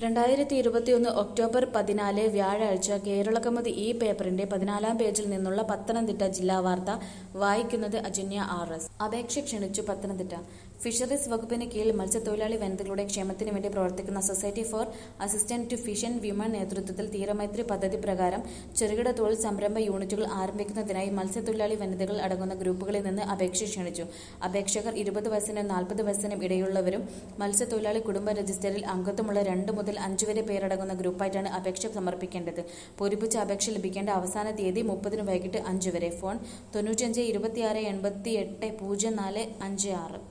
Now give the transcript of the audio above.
രണ്ടായിരത്തി ഇരുപത്തിയൊന്ന് ഒക്ടോബർ പതിനാല് വ്യാഴാഴ്ച കേരളകൗമുദി ഈ പേപ്പറിന്റെ പതിനാലാം പേജിൽ നിന്നുള്ള പത്തനംതിട്ട ജില്ലാ വാർത്ത വായിക്കുന്നത് അജന്യ ആർ എസ് അപേക്ഷ ക്ഷണിച്ചു പത്തനംതിട്ട ഫിഷറീസ് വകുപ്പിന് കീഴിൽ മത്സ്യത്തൊഴിലാളി വനിതകളുടെ ക്ഷേമത്തിന് വേണ്ടി പ്രവർത്തിക്കുന്ന society for assistant to fisher women നേതൃത്വത്തിൽ തീരമൈത്രി പദ്ധതി പ്രകാരം ചെറുകിട തൊഴിൽ സംരംഭ യൂണിറ്റുകൾ ആരംഭിക്കുന്നതിനായി മത്സ്യത്തൊഴിലാളി വനിതകൾ അടങ്ങുന്ന ഗ്രൂപ്പുകളിൽ നിന്ന് അപേക്ഷ ക്ഷണിച്ചു അപേക്ഷകർ ഇരുപത് വയസ്സിനും നാൽപ്പത് വയസ്സിനും ഇടയുള്ളവരും മത്സ്യത്തൊഴിലാളി കുടുംബ രജിസ്റ്ററിൽ അംഗത്വമുള്ള രണ്ട് മുതൽ അഞ്ച് വരെ പേരടങ്ങുന്ന ഗ്രൂപ്പായിട്ടാണ് അപേക്ഷ സമർപ്പിക്കേണ്ടത് പൂരിപ്പിച്ച അപേക്ഷ ലഭിക്കേണ്ട അവസാന തീയതി മുപ്പതിന് വൈകിട്ട് അഞ്ച് വരെ ഫോൺ തൊണ്ണൂറ്റിയഞ്ച് ഇരുപത്തിയാറ് എൺപത്തി എട്ട് പൂജ്യം നാല് അഞ്ച് ആറ്